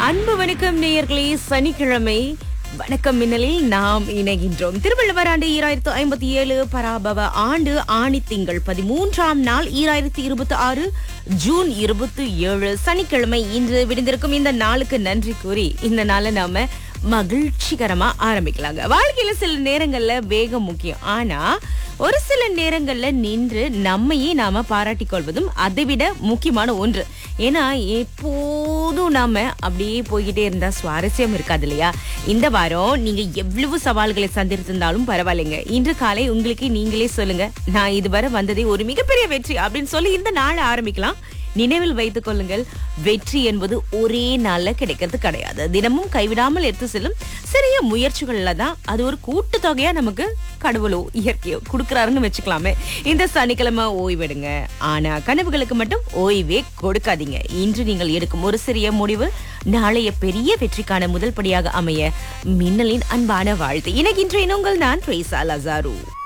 அன்பு வணக்கம் நேயர்களே சனிக்கிழமை வணக்கம் மின்னலில் நாம் இணைகின்றோம் திருவள்ளுவர் ஆண்டு ஈராயிரத்து ஐம்பத்தி ஏழு பராபவ ஆண்டு ஆணி திங்கள் பதிமூன்றாம் நாள் ஈராயிரத்தி இருபத்தி ஆறு ஜூன் இருபத்தி ஏழு சனிக்கிழமை இன்று விடுந்திருக்கும் இந்த நாளுக்கு நன்றி கூறி இந்த நாளை நாம மகிழ்ச்சிகரமா ஆரம்பிக்கலாங்க வாழ்க்கையில சில நேரங்கள்ல வேகம் முக்கியம் ஆனா ஒரு சில நேரங்கள்ல நின்று நம்மையே நாம பாராட்டிக் கொள்வதும் அதை விட முக்கியமான ஒன்று ஏன்னா எப்போதும் நாம அப்படியே போய்கிட்டே இருந்தா சுவாரஸ்யம் இருக்காது இல்லையா இந்த வாரம் நீங்க எவ்வளவு சவால்களை சந்தித்திருந்தாலும் பரவாயில்லைங்க இன்று காலை உங்களுக்கு நீங்களே சொல்லுங்க நான் இதுவரை வந்ததே ஒரு மிகப்பெரிய வெற்றி அப்படின்னு சொல்லி இந்த நாளை ஆரம்பிக்கலாம் நினைவில் வைத்துக் கொள்ளுங்கள் வெற்றி என்பது ஒரே நாள்ல கிடைக்கிறது கிடையாது தினமும் கைவிடாமல் எடுத்து செல்லும் சிறிய முயற்சிகள்ல தான் அது ஒரு கூட்டு தொகையா நமக்கு கடவுளோ இயற்கையோ கொடுக்கறாருன்னு வச்சுக்கலாமே இந்த சனிக்கிழமை ஓய்வெடுங்க ஆனா கனவுகளுக்கு மட்டும் ஓய்வே கொடுக்காதீங்க இன்று நீங்கள் எடுக்கும் ஒரு சிறிய முடிவு நாளைய பெரிய வெற்றிக்கான முதல் படியாக அமைய மின்னலின் அன்பான வாழ்த்து எனக்கு இன்றைய உங்கள் நான் ட்ரேசா லசாரு